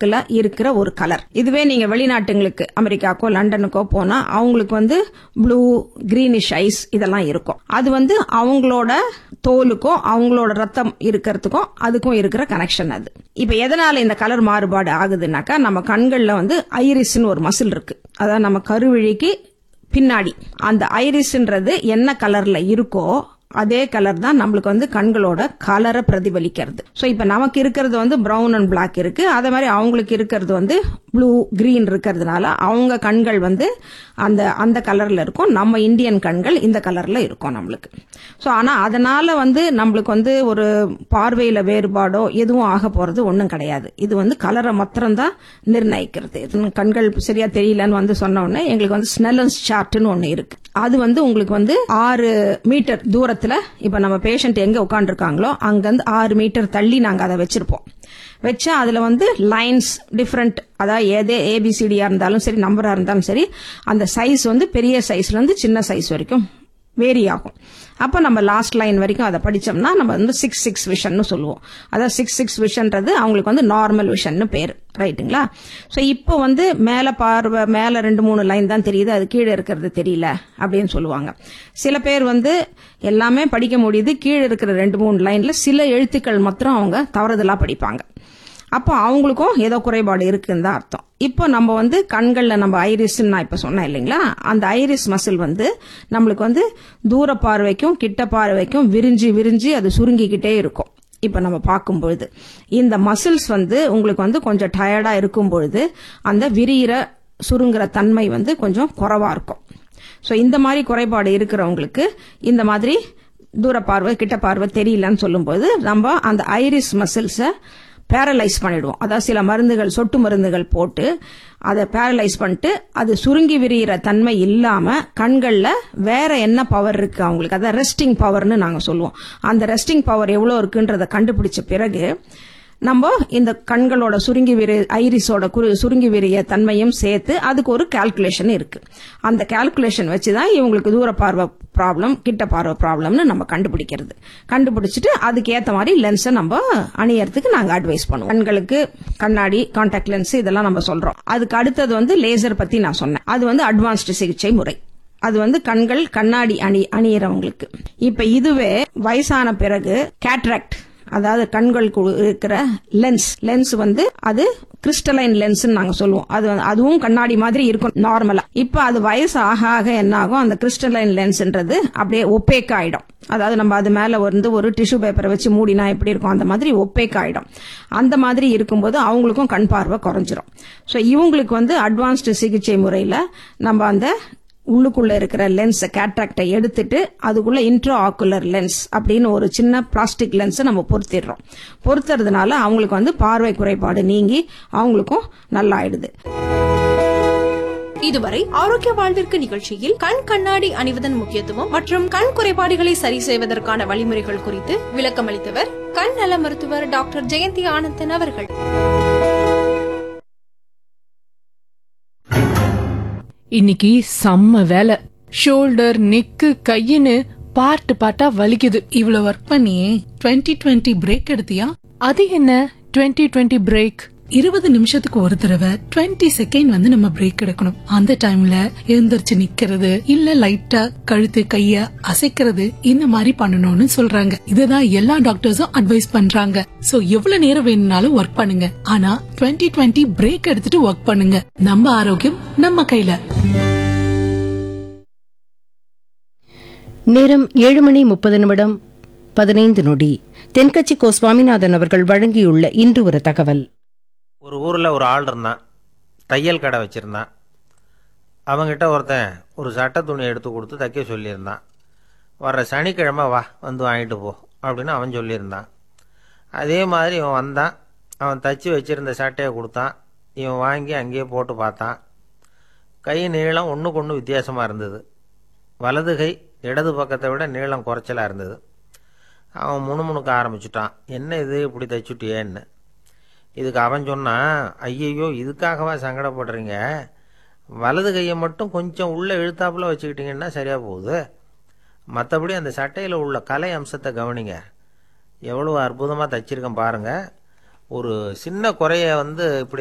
பிளாக்ல இருக்கிற ஒரு கலர் இதுவே நீங்க வெளிநாட்டுங்களுக்கு அமெரிக்காக்கோ லண்டனுக்கோ போனா அவங்களுக்கு வந்து ப்ளூ கிரீனிஷ் ஐஸ் இதெல்லாம் இருக்கும் அது வந்து அவங்களோட தோலுக்கும் அவங்களோட ரத்தம் இருக்கிறதுக்கும் அதுக்கும் இருக்கிற கனெக்ஷன் அது இப்ப எதனால இந்த கலர் மாறுபாடு ஆகுதுன்னாக்கா நம்ம கண்கள்ல வந்து ஐரிஸ்னு ஒரு மசில் இருக்கு அதாவது நம்ம கருவிழிக்கு பின்னாடி அந்த ஐரிஸ்ன்றது என்ன கலர்ல இருக்கோ அதே கலர் தான் நம்மளுக்கு வந்து கண்களோட கலரை பிரதிபலிக்கிறது ஸோ இப்போ நமக்கு இருக்கிறது வந்து பிரவுன் அண்ட் பிளாக் இருக்கு அதே மாதிரி அவங்களுக்கு இருக்கிறது வந்து ப்ளூ கிரீன் இருக்கிறதுனால அவங்க கண்கள் வந்து அந்த அந்த கலர்ல இருக்கும் நம்ம இந்தியன் கண்கள் இந்த கலர்ல இருக்கும் நம்மளுக்கு ஸோ ஆனால் அதனால வந்து நம்மளுக்கு வந்து ஒரு பார்வையில வேறுபாடோ எதுவும் ஆக போறது ஒன்றும் கிடையாது இது வந்து கலரை மாத்திரம்தான் நிர்ணயிக்கிறது இது கண்கள் சரியா தெரியலன்னு வந்து சொன்ன உடனே எங்களுக்கு வந்து ஸ்னெல்லன்ஸ் சார்ட்னு ஒன்று இருக்கு அது வந்து உங்களுக்கு வந்து ஆறு மீட்டர் தூரத்துல இப்ப நம்ம பேஷண்ட் எங்க உட்காந்துருக்காங்களோ அங்கிருந்து ஆறு மீட்டர் தள்ளி நாங்க அதை வச்சிருப்போம் வச்சா அதுல வந்து லைன்ஸ் டிஃப்ரெண்ட் அதாவது ஏதே ஏபிசிடியா இருந்தாலும் சரி நம்பரா இருந்தாலும் சரி அந்த சைஸ் வந்து பெரிய சைஸ்ல இருந்து சின்ன சைஸ் வரைக்கும் வேரி ஆகும் அப்போ நம்ம லாஸ்ட் லைன் வரைக்கும் அதை படிச்சோம்னா நம்ம வந்து சிக்ஸ் சிக்ஸ் விஷன்னு சொல்லுவோம் அதாவது சிக்ஸ் சிக்ஸ் விஷன்றது அவங்களுக்கு வந்து நார்மல் விஷன்னு பேர் ரைட்டுங்களா ஸோ இப்போ வந்து மேலே பார்வை மேலே ரெண்டு மூணு லைன் தான் தெரியுது அது கீழே இருக்கிறது தெரியல அப்படின்னு சொல்லுவாங்க சில பேர் வந்து எல்லாமே படிக்க முடியுது கீழே இருக்கிற ரெண்டு மூணு லைன்ல சில எழுத்துக்கள் மாத்திரம் அவங்க தவறுதலா படிப்பாங்க அப்போ அவங்களுக்கும் ஏதோ குறைபாடு இருக்குன்னு தான் அர்த்தம் இப்போ நம்ம வந்து கண்கள்ல நம்ம ஐரிஸ் நான் இப்ப சொன்னேன் இல்லைங்களா அந்த ஐரிஸ் மசில் வந்து நம்மளுக்கு வந்து தூர பார்வைக்கும் கிட்ட பார்வைக்கும் விரிஞ்சு விரிஞ்சு அது சுருங்கிக்கிட்டே இருக்கும் இப்ப நம்ம பார்க்கும்பொழுது இந்த மசில்ஸ் வந்து உங்களுக்கு வந்து கொஞ்சம் டயர்டா இருக்கும் பொழுது அந்த விரிகிற சுருங்குற தன்மை வந்து கொஞ்சம் குறைவா இருக்கும் ஸோ இந்த மாதிரி குறைபாடு இருக்கிறவங்களுக்கு இந்த மாதிரி தூர பார்வை கிட்ட பார்வை தெரியலன்னு சொல்லும்போது நம்ம அந்த ஐரிஸ் மசில்ஸை பேரலைஸ் பண்ணிடுவோம் அதாவது சில மருந்துகள் சொட்டு மருந்துகள் போட்டு அதை பேரலைஸ் பண்ணிட்டு அது சுருங்கி விரிகிற தன்மை இல்லாம கண்கள்ல வேற என்ன பவர் இருக்கு அவங்களுக்கு அதான் ரெஸ்டிங் பவர்னு நாங்க சொல்லுவோம் அந்த ரெஸ்டிங் பவர் எவ்வளவு இருக்குன்றத கண்டுபிடிச்ச பிறகு நம்ம இந்த கண்களோட சுருங்கி விரி ஐரிஸோட குரு சுருங்கி விரிய தன்மையும் சேர்த்து அதுக்கு ஒரு கால்குலேஷன் இருக்கு அந்த கால்குலேஷன் வச்சுதான் இவங்களுக்கு தூர பார்வை ப்ராப்ளம் கிட்ட பார்வை ப்ராப்ளம்னு நம்ம கண்டுபிடிக்கிறது கண்டுபிடிச்சிட்டு அதுக்கு ஏத்த மாதிரி லென்ஸை நம்ம அணியறதுக்கு நாங்க அட்வைஸ் பண்ணுவோம் கண்களுக்கு கண்ணாடி கான்டாக்ட் லென்ஸ் இதெல்லாம் நம்ம சொல்றோம் அதுக்கு அடுத்தது வந்து லேசர் பத்தி நான் சொன்னேன் அது வந்து அட்வான்ஸ்டு சிகிச்சை முறை அது வந்து கண்கள் கண்ணாடி அணி அணியறவங்களுக்கு இப்ப இதுவே வயசான பிறகு கேட்ராக்ட் அதாவது கண்களுக்கு இருக்கிற லென்ஸ் லென்ஸ் வந்து அது கிறிஸ்டலைன் லென்ஸ் நாங்க சொல்லுவோம் அது வந்து- அதுவும் கண்ணாடி மாதிரி இருக்கும் நார்மலா இப்ப அது வயசு ஆக ஆக என்ன ஆகும் அந்த கிறிஸ்டலைன் லென்ஸ்ன்றது அப்படியே ஒப்பேக் ஆயிடும் அதாவது நம்ம அது மேல வந்து ஒரு டிஷ்யூ பேப்பரை வச்சு மூடினா எப்படி இருக்கும் அந்த மாதிரி ஒப்பேக் ஆயிடும் அந்த மாதிரி இருக்கும்போது அவங்களுக்கும் கண் பார்வை குறைஞ்சிரும் ஸோ இவங்களுக்கு வந்து அட்வான்ஸ்டு சிகிச்சை முறையில நம்ம அந்த உள்ளுக்குள்ள இருக்கிற லென்ஸ் கேட்ராக்டை எடுத்துட்டு அதுக்குள்ள இன்ட்ரோ ஆக்குலர் லென்ஸ் அப்படின்னு ஒரு சின்ன பிளாஸ்டிக் லென்ஸை நம்ம பொருத்திடுறோம் பொருத்துறதுனால அவங்களுக்கு வந்து பார்வை குறைபாடு நீங்கி அவங்களுக்கும் நல்லா ஆயிடுது இதுவரை ஆரோக்கிய வாழ்விற்கு நிகழ்ச்சியில் கண் கண்ணாடி அணிவதன் முக்கியத்துவம் மற்றும் கண் குறைபாடுகளை சரி செய்வதற்கான வழிமுறைகள் குறித்து விளக்கமளித்தவர் கண் நல மருத்துவர் டாக்டர் ஜெயந்தி ஆனந்தன் அவர்கள் இன்னைக்கு செம்ம வேலை ஷோல்டர் நெக்கு கையின்னு பார்ட் பார்ட்டா வலிக்குது இவ்வளவு ஒர்க் பண்ணி 2020 டுவெண்ட்டி பிரேக் எடுத்தியா அது என்ன 2020 டுவெண்ட்டி பிரேக் இருபது நிமிஷத்துக்கு ஒரு தடவை 20 செகண்ட் வந்து நம்ம பிரேக் எடுக்கணும் அந்த டைம்ல எழுந்திருச்சு நிக்கிறது இல்ல லைட்டா கழுத்து கைய அசைக்கிறது இந்த மாதிரி பண்ணணும்னு சொல்றாங்க இதுதான் எல்லா டாக்டர்ஸும் அட்வைஸ் பண்றாங்க சோ எவ்வளவு நேரம் வேணும்னாலும் ஒர்க் பண்ணுங்க ஆனா 2020 டுவெண்ட்டி பிரேக் எடுத்துட்டு ஒர்க் பண்ணுங்க நம்ம ஆரோக்கியம் நம்ம கையில நேரம் ஏழு மணி முப்பது நிமிடம் பதினைந்து நொடி தென்கட்சி கோ சுவாமிநாதன் அவர்கள் வழங்கியுள்ள இன்று ஒரு தகவல் ஒரு ஊரில் ஒரு ஆள் இருந்தான் தையல் கடை வச்சுருந்தான் அவங்கிட்ட ஒருத்தன் ஒரு சட்டை துணி எடுத்து கொடுத்து தைக்க சொல்லியிருந்தான் வர்ற சனிக்கிழமை வா வந்து வாங்கிட்டு போ அப்படின்னு அவன் சொல்லியிருந்தான் அதே மாதிரி இவன் வந்தான் அவன் தச்சு வச்சிருந்த சட்டையை கொடுத்தான் இவன் வாங்கி அங்கேயே போட்டு பார்த்தான் கை நீளம் ஒன்றுக்கு ஒன்று வித்தியாசமாக இருந்தது வலது கை இடது பக்கத்தை விட நீளம் குறைச்சலாக இருந்தது அவன் முணுமுணுக்க ஆரம்பிச்சுட்டான் என்ன இது இப்படி தைச்சுட்டியேன்னு இதுக்கு அவன் சொன்னான் ஐயையோ இதுக்காகவா சங்கடப்படுறீங்க வலது கையை மட்டும் கொஞ்சம் உள்ளே இழுத்தாப்புல வச்சுக்கிட்டிங்கன்னா சரியாக போகுது மற்றபடி அந்த சட்டையில் உள்ள கலை அம்சத்தை கவனிங்க எவ்வளோ அற்புதமாக தைச்சிருக்கேன் பாருங்கள் ஒரு சின்ன குறைய வந்து இப்படி